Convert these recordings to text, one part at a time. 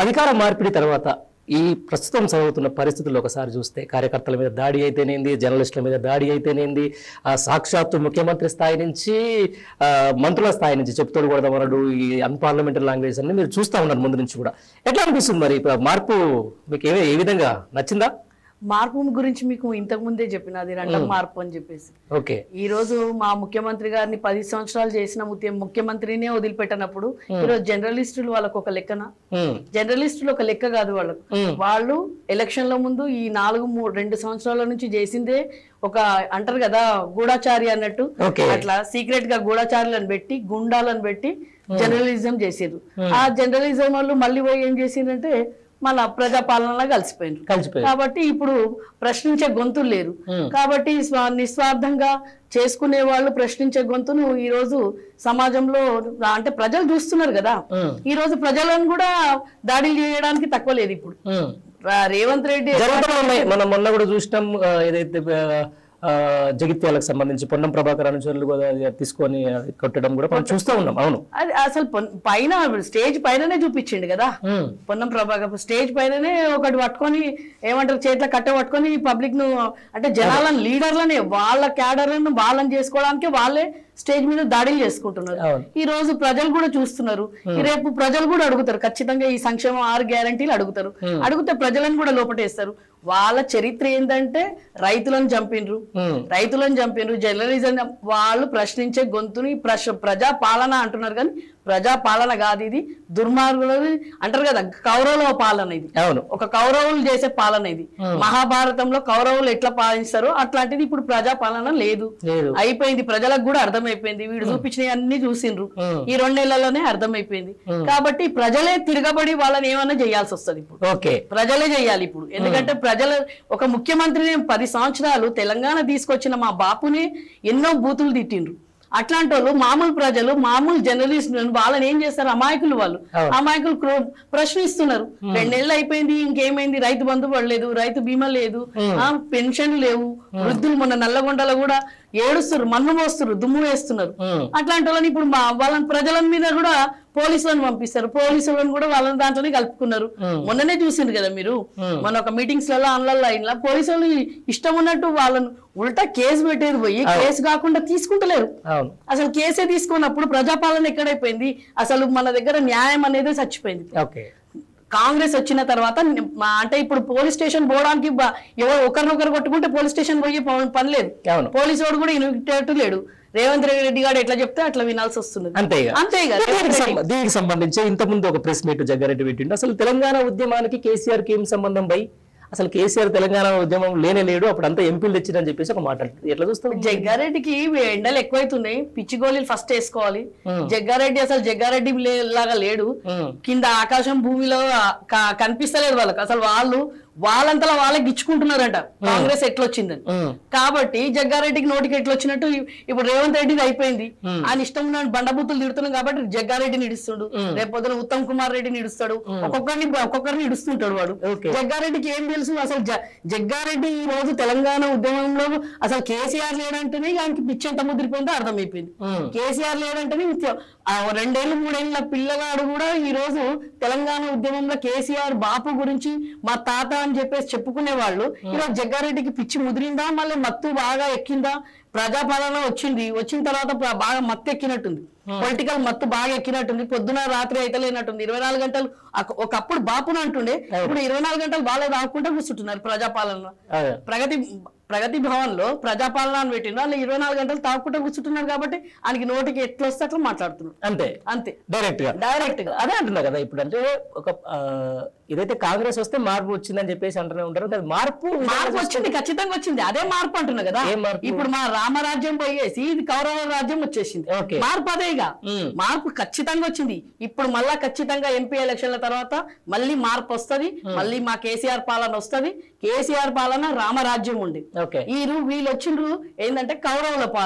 అధికార మార్పిడి తర్వాత ఈ ప్రస్తుతం సాగుతున్న పరిస్థితుల్లో ఒకసారి చూస్తే కార్యకర్తల మీద దాడి అయితేనేంది జర్నలిస్టుల మీద దాడి అయితేనేంది ఆ సాక్షాత్తు ముఖ్యమంత్రి స్థాయి నుంచి ఆ, మంత్రుల స్థాయి నుంచి చెప్తోడు కొడదామన్నాడు ఈ అన్పార్లమెంటరీ లాంగ్వేజ్ అన్ని మీరు చూస్తా ఉన్నారు ముందు నుంచి కూడా ఎట్లా అనిపిస్తుంది మరి ఇప్పుడు ఆ మార్పు మీకు ఏ ఏ విధంగా నచ్చిందా మార్పు గురించి మీకు ఇంతకు ముందే చెప్పిన అది రెండవ మార్పు అని చెప్పేసి ఓకే ఈ రోజు మా ముఖ్యమంత్రి గారిని పది సంవత్సరాలు చేసిన ముఖ్య- ముఖ్యమంత్రినే వదిలిపెట్టనప్పుడు ఈరోజు జర్నలిస్టులు వాళ్ళకు ఒక లెక్కన ఉమ్, జర్నలిస్టులు ఒక లెక్క కాదు వాళ్ళకు ఉమ్, వాళ్ళు ఎలక్షన్ల ముందు ఈ నాలుగు మూడు రెండు సంవత్సరాల నుంచి చేసిందే ఒక అంటారు కదా గూఢాచారి అన్నట్టు ఓకే అట్లా సీక్రెట్ గా గూఢాచారులను పెట్టి గుండాలను పెట్టి జర్నలిజం చేసారు ఆ జర్నలిజం వాళ్ళు మళ్ళీ పోయి ఏం చేసిందంటే మన ప్రజాపాలనలో కలిసిపోయినారు కలిసిపోయి కాబట్టి ఇప్పుడు ప్రశ్నించే గొంతులు లేరు ఉమ్, కాబట్టి స్వ- నిస్వార్థంగా చేసుకునే వాళ్ళు ప్రశ్నించే గొంతును ఈ రోజు సమాజంలో అంటే ప్రజలు చూస్తున్నారు కదా ఉమ్, ఈ రోజు ప్రజలను కూడా దాడులు చేయడానికి తక్కువ లేదు ఇప్పుడు ఉమ్. రా- రేవంత్ రెడ్డి జరుగుతూనే ఉన్నాయి మనం మొన్న కూడా చూసినాం ఆ, ఏదైతే ఆ, ఆ, జగిత్యాలకు సంబంధించి పొన్నం ప్రభాకర్ అనుచరులు కూడా తీసుకొని అది కొట్టడం కూడా మనం చూస్తూ ఉన్నాం అవును అది అసలు పొన్- పైన స్టేజ్ పైననే చూపించిండు కదా ఉమ్, పొన్నం ప్రభాకర్ స్టేజ్ పైననే ఒకటి పట్టుకొని ఏమంటారు చేతిలో కట్ట పట్టుకొని పబ్లిక్ ను అంటే జనాలను లీడర్లని వాళ్ళ క్యాడర్లను వాళ్ళని చేసుకోవడానికి వాళ్ళే స్టేజ్ మీద దాడులు చేసుకుంటున్నారు అవును ఈ రోజు ప్రజలు కూడా చూస్తున్నారు ఈ రేపు ప్రజలు కూడా అడుగుతారు ఖచ్చితంగా ఈ సంక్షేమం ఆరు గ్యారంటీలు అడుగుతారు అడిగితే ప్రజలను కూడా లోపటేస్తారు వాళ్ళ చరిత్ర ఏంటంటే రైతులను చంపిండ్రు ఉమ్, రైతులను చంపిండ్రు జర్నలిజం వాళ్ళు ప్రశ్నించే గొంతుని ప్రశ ప్రజా పాలన అంటున్నారు కానీ ప్రజా పాలన కాదు ఇది దుర్మార్గులది అంటారు కదా కౌరవుల పాలన ఇది అవును ఒక కౌరవులు చేసే పాలన ఇది Hmm. మహాభారతంలో కౌరవులు ఎట్లా పాలిస్తారో అట్లాంటిది ఇప్పుడు ప్రజా పాలన లేదు లేదు అయిపోయింది ప్రజలకు కూడా అర్థమైపోయింది వీడు చూపించినవి అన్ని చూసిండ్రు ఉమ్, ఈ రెండు నెలల్లోనే అర్థమైపోయింది కాబట్టి ప్రజలే తిరగబడి వాళ్ళని ఏమన్నా చేయాల్సి వస్తుంది ఇప్పుడు ఓకే ప్రజలే చేయాలి ఇప్పుడు ఎందుకంటే ప్రజలు ఒక ముఖ్యమంత్రిని పది సంవత్సరాలు తెలంగాణ తీసుకొచ్చిన మా బాపుని ఎన్నో బూతులు తిట్టిండ్రు అట్లాంటి వాళ్ళు మామూలు ప్రజలు మామూలు జర్నలిస్టులను వాళ్ళని ఏం చేస్తారు అమాయకులు వాళ్ళు అవును. అమాయకులు క్రో- ప్రశ్నిస్తున్నారు రెండేళ్ళు అయిపోయింది ఇంకేమైంది రైతు బంధు పడలేదు రైతు బీమా లేదు ఆ పెన్షన్ లేవు వృద్ధులు మొన్న నల్లగొండలో కూడా ఏడుస్తున్నారు మన్ను మోస్తున్నారు దుమ్ము వేస్తున్నారు ఉమ్, అట్లాంటి వాళ్ళని ఇప్పుడు మా వాళ్ళని ప్రజల మీద కూడా పోలీసులను పంపిస్తారు పోలీసులను కూడా వాళ్ళని దాంట్లోనే కలుపుకున్నారు Hmm. మొన్ననే చూసిండ్రు కదా మీరు Hmm. మన ఒక మీటింగ్స్ లలో ఆన్లైన్ లైన్లో పోలీసులు ఇష్టం ఉన్నట్టు వాళ్ళను ఉల్టా కేసు పెట్టేది పోయి కేసు కాకుండా తీసుకుంటలేరు అవును అసలు కేసే తీసుకున్నప్పుడు ప్రజాపాలన ఎక్కడైపోయింది అసలు మన దగ్గర న్యాయం అనేది చచ్చిపోయింది ఓకే కాంగ్రెస్ వచ్చిన తర్వాత మా- అంటే ఇప్పుడు పోలీస్ స్టేషన్ పోవడానికి బ- ఎవరు ఒకరినొకరు కొట్టుకుంటే పోలీస్ స్టేషన్ పోయి ప- పని లేదు అవును పోలీసు వాడు కూడా ఇన్విటేట్ లేడు రేవంత్ రెడ్డి గారు ఎట్లా చెప్తే అట్లా వినాల్సి వస్తున్నది అంతే ఇక అంతే ఇక దీనికి సంబ- దీనికి సంబంధించి ఇంత ముందు ఒక ప్రెస్ మీట్ జగ్గారెడ్డి పెట్టిండు అసలు తెలంగాణ ఉద్యమానికి కేసీఆర్ కి ఏం సంబంధం బై అసలు కేసీఆర్ తెలంగాణ ఉద్యమం లేనే లేడు అప్పుడు అంతా ఎంపీలు తెచ్చిరని చెప్పేసి ఒక మాట అంటుంది. ఎట్లా చూస్తాం జగ్గారెడ్డికి ఎండలు ఎక్కువైతున్నాయి పిచ్చి గోళీలు ఫస్ట్ వేసుకోవాలి ఉమ్. జగ్గారెడ్డి అసలు జగ్గారెడ్డి లే- లాగా లేడు ఉమ్, కింద ఆకాశం భూమిలో క- కనిపిస్తలేదు వాళ్ళకి అసలు వాళ్ళు వాళ్ళంతలా వాళ్ళకి ఇచ్చుకుంటున్నారంట కాంగ్రెస్ ఎట్లొచ్చిందని ఉమ్, కాబట్టి జగ్గారెడ్డికి నోటికి ఎట్లా వచ్చినట్టు ఇ- ఇప్పుడు రేవంత్ రెడ్డిది అయిపోయింది Hmm. ఆయన ఇష్టం ఉన్న బండబూతులు తిడుతున్నాం కాబట్టి జగ్గారెడ్డిని ఇడుస్తుండు రేపు పొద్దున ఉత్తమ్ కుమార్ రెడ్డిని ఇడుస్తాడు ఒక్కొక్కరిని ఒక్కొక్కరిని ఇడుస్తుంటాడు వాడు Okay. జగ్గారెడ్డికి ఏం తెలుసు అసలు జ- జగ్గారెడ్డి ఈ రోజు తెలంగాణ ఉద్యమంలో అసలు కేసీఆర్ లేడంటేనే ఆయనకి పిచ్చి ఎంత ముదిరిపోయిందో అర్థమైపోయింది ఉమ్, కేసీఆర్ లేడంటేనే ఇంత- ఆ రెండేళ్ళు మూడేళ్ల పిల్లగాడు కూడా ఈ రోజు తెలంగాణ ఉద్యమంలో కేసీఆర్ బాపు గురించి మా తాత అని చెప్పేసి చెప్పుకునే వాళ్ళు ఈరోజు జగ్గారెడ్డికి పిచ్చి ముదిరిందా మళ్ళీ మత్తు బాగా ఎక్కిందా ప్రజాపాలన వచ్చింది వచ్చిన తర్వాత ప్ర- బాగా మత్తు ఎక్కినట్టుంది పొలిటికల్ మత్తు బాగా ఎక్కినట్టుంది పొద్దున రాత్రి అయితే లేనట్టుంది ఇరవై నాలుగు గంటలు ఒక- ఒకప్పుడు బాపును అంటుండే ఇప్పుడు ఇరవై నాలుగు గంటలు బాగా రాకుండా కూర్చుంటున్నారు ప్రజాపాలన అదే. ప్రగతి ప్రగతి భవన్ లో ప్రజాపాలన అని పెట్టిండ్రు వాళ్ళు ఇరవై నాలుగు గంటలు తాగుకుంటూ కూర్చుంటున్నారు కాబట్టి ఆయనకి నోటికి ఎట్లా వస్తే అట్లా మాట్లాడుతున్నాడు అంతే అంతే డైరెక్ట్ గా డైరెక్ట్ గా అదే అంటున్నా కదా ఇప్పుడు అంటే ఒక ఆ, ఇదైతే కాంగ్రెస్ వస్తే మార్పు వచ్చిందని చెప్పేసి అంటూనే ఉంటారు అది మార్పు మార్పు వచ్చింది ఖచ్చితంగా వచ్చింది అదే మార్పు అంటున్నా కదా ఏం మార్పు? ఇప్పుడు మా రామరాజ్యం పోయేసి ఇది కౌరవ రాజ్యం వచ్చేసింది ఓకే. మార్పు అదేగా ఉమ్. మార్పు ఖచ్చితంగా వచ్చింది ఇప్పుడు మళ్ళా ఖచ్చితంగా ఎంపీ ఎలక్షన్ల తర్వాత మళ్ళీ మార్పు వస్తది మళ్ళీ మా కేసీఆర్ పాలన వస్తది కేసీఆర్ పాలన రామరాజ్యం ఉండి ఓకే వీరు వీళ్ళు వచ్చిండ్రు ఏంటంటే కౌరవుల పా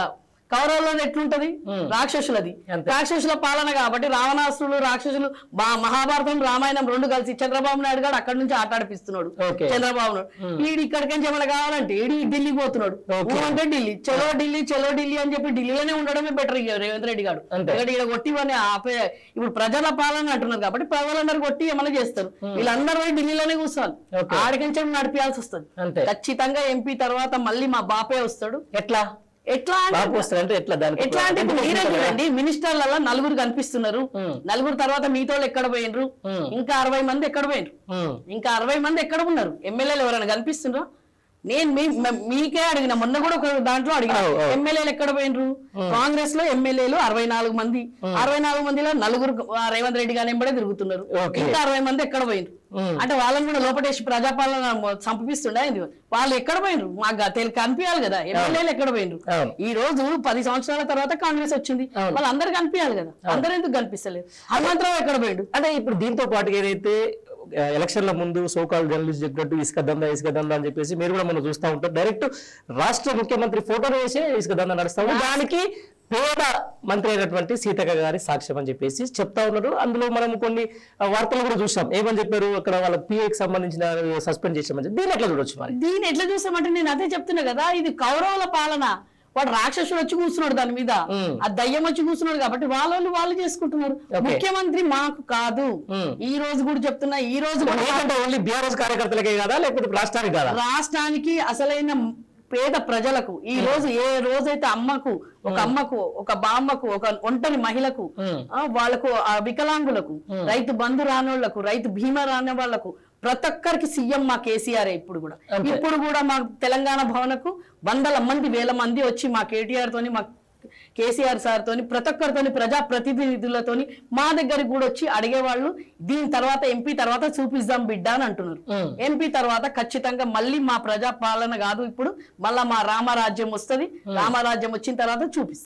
కౌరవులది ఎట్లుంటది రాక్షసులది అంతే. రాక్షసుల పాలన కాబట్టి రావణాసురులు రాక్షసులు బా- మహాభారతం రామాయణం రెండు కలిసి చంద్రబాబు నాయుడు గారు అక్కడి నుంచి ఆట ఆడిపిస్తున్నాడు Okay. చంద్రబాబు నాయుడు వీడు ఇక్కడికి ఏమైనా కావాలంటే ఈడి ఢిల్లీకి పోతున్నాడు Okay. ఊ అంటే ఢిల్లీ చలో ఢిల్లీ చలో ఢిల్లీ అని చెప్పి ఢిల్లీలోనే ఉండడమే బెటర్ రేవంత్ రెడ్డి గారు అంతే. ఇక్కడ ఇక్కడ కొట్టి ఇవన్నీ ఆపే ఇప్పుడు ప్రజల పాలన అంటున్నారు కాబట్టి ప్రజలందరూ కొట్టి ఏమైనా చేస్తారు వీళ్ళందరూ పోయి ఢిల్లీలోనే కూర్చోవాలి Okay. ఆడికించడం నడిపించాల్సి వస్తుంది అంతే. ఖచ్చితంగా ఎంపీ తర్వాత మళ్ళీ మా బాపే వస్తాడు ఎట్లా ఎట్లా అంటే- బాబు వస్తారంటే ఎట్లా దానికి ఎట్లా అంటే ఇప్పుడు మీరే చూడండి మినిస్టర్లలో నలుగురు కనిపిస్తున్నారు ఉమ్. నలుగురు తర్వాత మీతో ఎక్కడ పోయినరు ఉమ్. ఇంకా అరవై మంది ఎక్కడ పోయినరు ఉమ్. ఇంకా అరవై మంది ఎక్కడ ఉన్నారు ఎమ్మెల్యేలు ఎవరైనా కనిపిస్తున్నారా నేను మీ మ- మీకే అడిగిన మొన్న కూడా ఒక దాంట్లో అడిగిన అవు, అవు. ఎమ్మెల్యేలు ఎక్కడ పోయినరు కాంగ్రెస్ లో ఎమ్మెల్యేలు అరవై నాలుగు మంది అరవై నాలుగు మందిలో నలుగురు ఆ, రేవంత్ రెడ్డి గారు ఎంబడే తిరుగుతున్నారు ఓకే. ఇంకా అరవై మంది ఎక్కడ పోయినరు ఉమ్. అంటే వాళ్ళని కూడా లోపటేసి ప్రజాపాలన మొ- సంపిస్తుండే ఏంది? వాళ్ళు ఎక్కడ పోయినరు మాకు తెలి కనిపించాలి కదా ఎమ్మెల్యేలు ఎక్కడ పోయినరు అవును. ఈ రోజు పది సంవత్సరాల తర్వాత కాంగ్రెస్ వచ్చింది అవును. వాళ్ళు అందరు కనిపించాలి కదా అందరు ఎందుకు కనిపిస్తలేదు హనుమంతరావు ఎక్కడ పోయిండు అంటే ఇప్పుడు దీంతో పాటు ఏదైతే ఆ, ఎలక్షన్ల ముందు సోకాల్ జర్నలిస్ట్ చెప్పినట్టు ఇసుక దందా ఇసుక దందా అని చెప్పేసి మీరు కూడా మనం చూస్తూ ఉంటారు డైరెక్ట్ రాష్ట్ర ముఖ్యమంత్రి ఫోటోలు వేసే ఇసుక దందా నడుస్తా ఉంది దానికి పేద మంత్రి అయినటువంటి సీతక్క గారి సాక్ష్యం అని చెప్పేసి చెప్తా ఉన్నారు అందులో మనం కొన్ని ఆ, వార్తలు కూడా చూసాం ఏమని చెప్పారు అక్కడ వాళ్ళ పిఏకి సంబంధించిన సస్పెండ్ చేసామని చెప్పి దీన్ని ఎట్లా చూడొచ్చు మరి దీన్ని ఎట్లా చూసామంటే నేను అదే చెప్తున్నా కదా ఇది కౌరవుల పాలన వాడు రాక్షసుడు వచ్చి కూర్చున్నాడు దాని మీద ఉమ్. ఆ దయ్యం వచ్చి కూర్చున్నాడు కాబట్టి వాళ్ళు వాళ్ళు చేసుకుంటున్నారు Okay. ముఖ్యమంత్రి మాకు కాదు ఉమ్. ఈ రోజు కూడా చెప్తున్నా ఈ రోజు కూడా ఏంటంటే ఓన్లీ బీఆర్ఎస్ కార్యకర్తలకే కదా లేకపోతే రాష్ట్రానికి కాదా రాష్ట్రానికి అసలైన పేద ప్రజలకు ఈ రోజు ఏ రోజైతే అమ్మకు ఒక అమ్మకు ఒక బామ్మకు ఒక ఒంటరి మహిళకు ఉమ్. ఆ, వాళ్ళకు ఆ వికలాంగులకు రైతు బంధు రానోళ్లకు రైతు బీమా రాని వాళ్ళకు ప్రతి ఒక్కరికి సీఎం మా కేసీఆర్ ఇప్పుడు కూడా అంతే. ఇప్పుడు కూడా మా తెలంగాణ భవనకు వందల మంది వేల మంది వచ్చి మా కేటీఆర్ తోని మా కేసీఆర్ సార్ తోని ప్రతి ఒక్కరితోని ప్రజా ప్రతినిధులతోని మా దగ్గరికి కూడా వచ్చి అడిగేవాళ్ళు దీని తర్వాత ఎంపీ తర్వాత చూపిద్దాం బిడ్డ అని అంటున్నారు ఉమ్. ఎంపీ తర్వాత ఖచ్చితంగా మళ్ళీ మా ప్రజా పాలన కాదు ఇప్పుడు మళ్ళా మా రామరాజ్యం వస్తది రామరాజ్యం వచ్చిన తర్వాత చూపిస్తాం